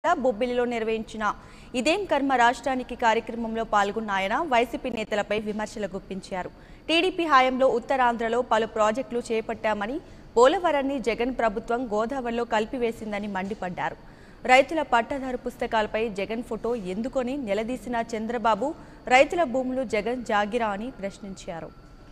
బొబ్బిలిలో నిర్వహించిన ఇదేం కర్మ రాష్ట్రానికి కార్యక్రమంలో పాల్గొన్న ఆయన వైసీపీ నేతలపై విమర్శలు గుప్పించారు టీడీపీ హయాంలో ఉత్తరాంధ్రలో పలు ప్రాజెక్టులు చేపట్టామని పోలవరాన్ని జగన్ ప్రభుత్వం గోదావరిలో కలిపివేసిందని మండిపడ్డారు రైతుల పట్టాదారు పుస్తకాలపై జగన్ ఫోటో ఎందుకొని నిలదీసిన చంద్రబాబు రైతుల భూములు జగన్ జాగిరా అని ప్రశ్నించారు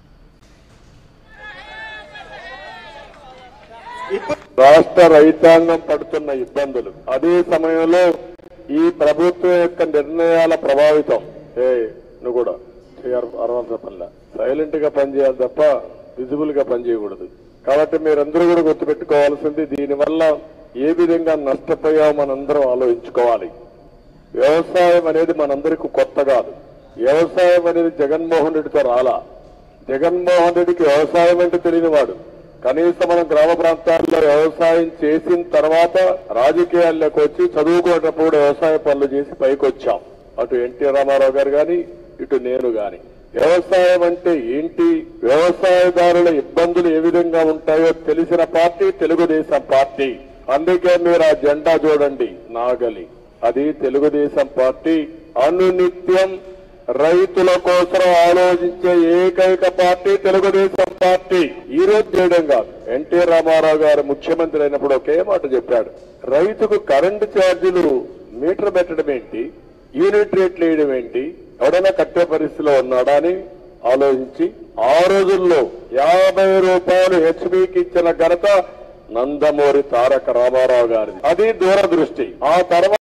రాష్ట్ర రైతాంగం పడుతున్న ఇబ్బందులు అదే సమయంలో ఈ ప్రభుత్వం యొక్క నిర్ణయాల ప్రభావితం ఏ నువ్వు కూడా అరవంత పనిలా సైలెంట్ గా పనిచేయాలి తప్ప విజిబుల్ గా పనిచేయకూడదు కాబట్టి మీరందరూ కూడా గుర్తుపెట్టుకోవాల్సింది దీనివల్ల ఏ విధంగా నష్టపోయామో మనందరం ఆలోచించుకోవాలి వ్యవసాయం అనేది మనందరికీ కొత్త కాదు వ్యవసాయం అనేది జగన్మోహన్ రెడ్డితో రాలా జగన్మోహన్ రెడ్డికి వ్యవసాయం అంటే తెలియనివాడు కనీసం మనం గ్రామ ప్రాంతాల్లో వ్యవసాయం చేసిన తర్వాత రాజకీయాల్లోకి వచ్చి చదువుకునేటప్పుడు వ్యవసాయ పనులు చేసి పైకి వచ్చాం అటు ఎన్టీ రామారావు గారు గాని ఇటు నేను గాని వ్యవసాయం అంటే ఏంటి వ్యవసాయదారుల ఇబ్బందులు ఏ విధంగా ఉంటాయో తెలిసిన పార్టీ తెలుగుదేశం పార్టీ అందుకే మీరు ఆ జెండా చూడండి నాగలి అది తెలుగుదేశం పార్టీ అనునిత్యం రైతుల కోసం ఆలోచించే ఏకైక పార్టీ తెలుగుదేశం పార్టీ ఈ రోజు చేయడం కాదు ఎన్టీ రామారావు గారు ముఖ్యమంత్రి అయినప్పుడు ఒకే మాట చెప్పాడు రైతుకు కరెంటు ఛార్జీలు మీటర్ పెట్టడం ఏంటి యూనిట్ రేట్లు వేయడం ఏంటి ఎవడైనా కట్టే పరిస్థితిలో ఉన్నాడా అని ఆలోచించి ఆ రోజుల్లో యాభై రూపాయలు హెచ్బికి ఇచ్చిన ఘనత నందమూరి తారక రామారావు గారిది అది దూరదృష్టి ఆ తర్వాత